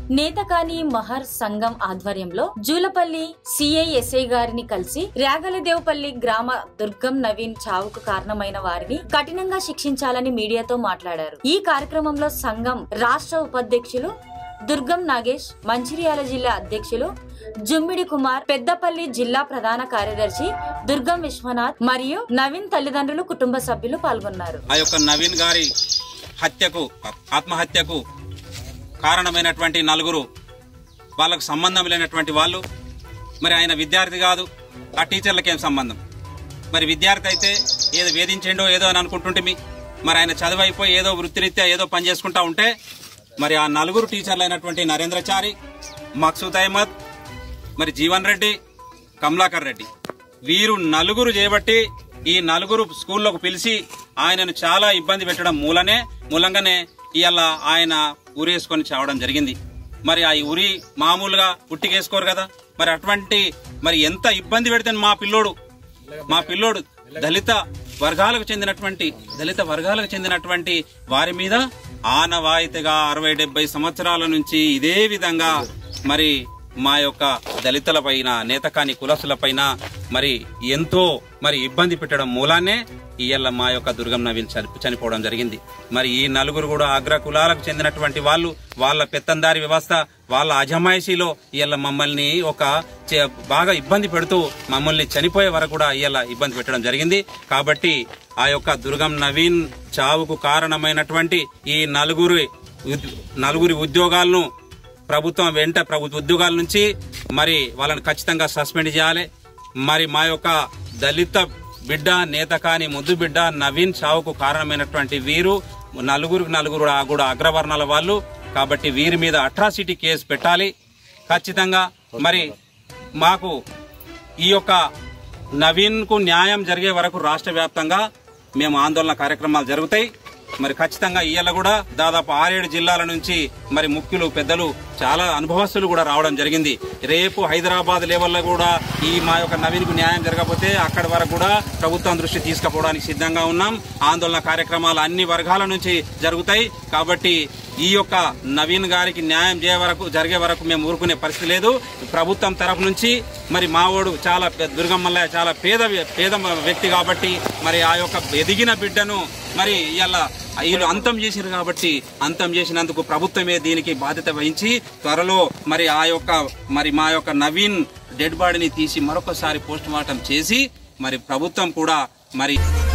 నేతకాని మహర్ సంఘం ఆధ్వర్యంలో జూలపల్లి సిఐఎస్ఐ గారిని కలిసి ర్యాగలదేవపల్లి గ్రామ దుర్గం నవీన్ చావుకు కారణమైన వారిని కఠినంగా శిక్షించాలని మీడియాతో మాట్లాడారు ఈ కార్యక్రమంలో సంఘం రాష్ట్ర ఉపాధ్యక్షులు దుర్గం నాగేష్ మంచిర్యాల జిల్లా అధ్యక్షులు జుమ్మిడి కుమార్ పెద్దపల్లి జిల్లా ప్రధాన కార్యదర్శి దుర్గం విశ్వనాథ్ మరియు నవీన్ తల్లిదండ్రులు కుటుంబ సభ్యులు పాల్గొన్నారు ఆ యొక్క నవీన్ గారి హత్యకు ఆత్మహత్యకు కారణమైనటువంటి నలుగురు వాళ్ళకు సంబంధం లేనటువంటి వాళ్ళు మరి ఆయన విద్యార్థి కాదు ఆ టీచర్లకి ఏం సంబంధం మరి విద్యార్థి అయితే ఏదో వేధించిండో ఏదో అని అనుకుంటుంటే మీ మరి ఆయన చదువు అయిపోయి ఏదో వృత్తిరీత్యా ఏదో పని చేసుకుంటా ఉంటే మరి ఆ నలుగురు టీచర్లు అయినటువంటి నరేంద్రచారి మక్సూద్ అహ్మద్ మరి జీవన్ రెడ్డి కమలాకర్ రెడ్డి వీరు నలుగురు చేయబట్టి ఈ నలుగురు స్కూల్లోకి పిలిచి ఆయనను చాలా ఇబ్బంది పెట్టడం మూలనే మూలంగానే ఇవాళ ఆయన ఊరేసుకొని చావడం జరిగింది మరి ఆ ఉరి మామూలుగా ఉట్టికేసుకోరు కదా మరి అటువంటి మరి ఎంత ఇబ్బంది పెడితే మా పిల్లోడు మా పిల్లోడు దళిత వర్గాలకు చెందినటువంటి దళిత వర్గాలకు చెందినటువంటి వారి మీద ఆనవాయితీగా అరవై డెబ్బై సంవత్సరాల నుంచి ఇదే విధంగా మరి మా యొక్క దళితుల పైన నేతకాని కులసుల పైన మరి ఎంతో మరి ఇబ్బంది పెట్టడం మూలానే ఇయ్యాల మా యొక్క దుర్గం నవీన్ చని- చనిపోవడం జరిగింది మరి ఈ నలుగురు కూడా అగ్ర కులాలకు చెందినటువంటి వాళ్ళు వాళ్ళ పెత్తందారి వ్యవస్థ వాళ్ళ అజమాయిషీలో ఇవాళ మమ్మల్ని ఒక చే- బాగా ఇబ్బంది పెడుతూ మమ్మల్ని చనిపోయే వరకు కూడా ఇవాళ ఇబ్బంది పెట్టడం జరిగింది కాబట్టి ఆ యొక్క దుర్గం నవీన్ చావుకు కారణమైనటువంటి ఈ నలుగురి ఉద్- నలుగురి ఉద్యోగాలను ప్రభుత్వం వెంట ప్రభుత్వ ఉద్యోగాల నుంచి మరి వాళ్ళని ఖచ్చితంగా సస్పెండ్ చేయాలి మరి మా యొక్క దళిత బిడ్డ నేత కాని ముద్దు బిడ్డ నవీన్ చావుకు కారణమైనటువంటి వీరు నలుగురు నలుగురు కూడా అగ్రవర్ణాల వాళ్ళు కాబట్టి వీరి మీద అట్రాసిటీ కేసు పెట్టాలి ఖచ్చితంగా మరి మాకు ఈ యొక్క నవీన్ కు న్యాయం జరిగే వరకు రాష్ట్ర వ్యాప్తంగా మేము ఆందోళన కార్యక్రమాలు జరుగుతాయి మరి ఖచ్చితంగా ఇవాళ కూడా దాదాపు ఆరేడు జిల్లాల నుంచి మరి ముఖ్యులు పెద్దలు చాలా అనుభవస్తులు కూడా రావడం జరిగింది రేపు హైదరాబాద్ లెవెల్లో కూడా ఈ మా యొక్క నవీన్కు న్యాయం జరగకపోతే అక్కడి వరకు కూడా ప్రభుత్వం దృష్టి తీసుకుపోవడానికి సిద్ధంగా ఉన్నాం ఆందోళన కార్యక్రమాలు అన్ని వర్గాల నుంచి జరుగుతాయి కాబట్టి ఈ యొక్క నవీన్ గారికి న్యాయం చేయ వరకు జరిగే వరకు మేము ఊరుకునే పరిస్థితి లేదు ప్రభుత్వం తరఫు నుంచి మరి మావోడు చాలా పెద్ద- దుర్గమ్మల్లయ్య చాలా పేద వ్య- పేద వ్యక్తి కాబట్టి మరి ఆ యొక్క ఎదిగిన బిడ్డను మరి ఇలా వీళ్ళు అంతం చేశారు కాబట్టి అంతం చేసినందుకు ప్రభుత్వమే దీనికి బాధ్యత వహించి త్వరలో మరి ఆ యొక్క మరి మా యొక్క నవీన్ డెడ్ బాడీని తీసి మరొకసారి పోస్ట్ మార్టం చేసి మరి ప్రభుత్వం కూడా మరి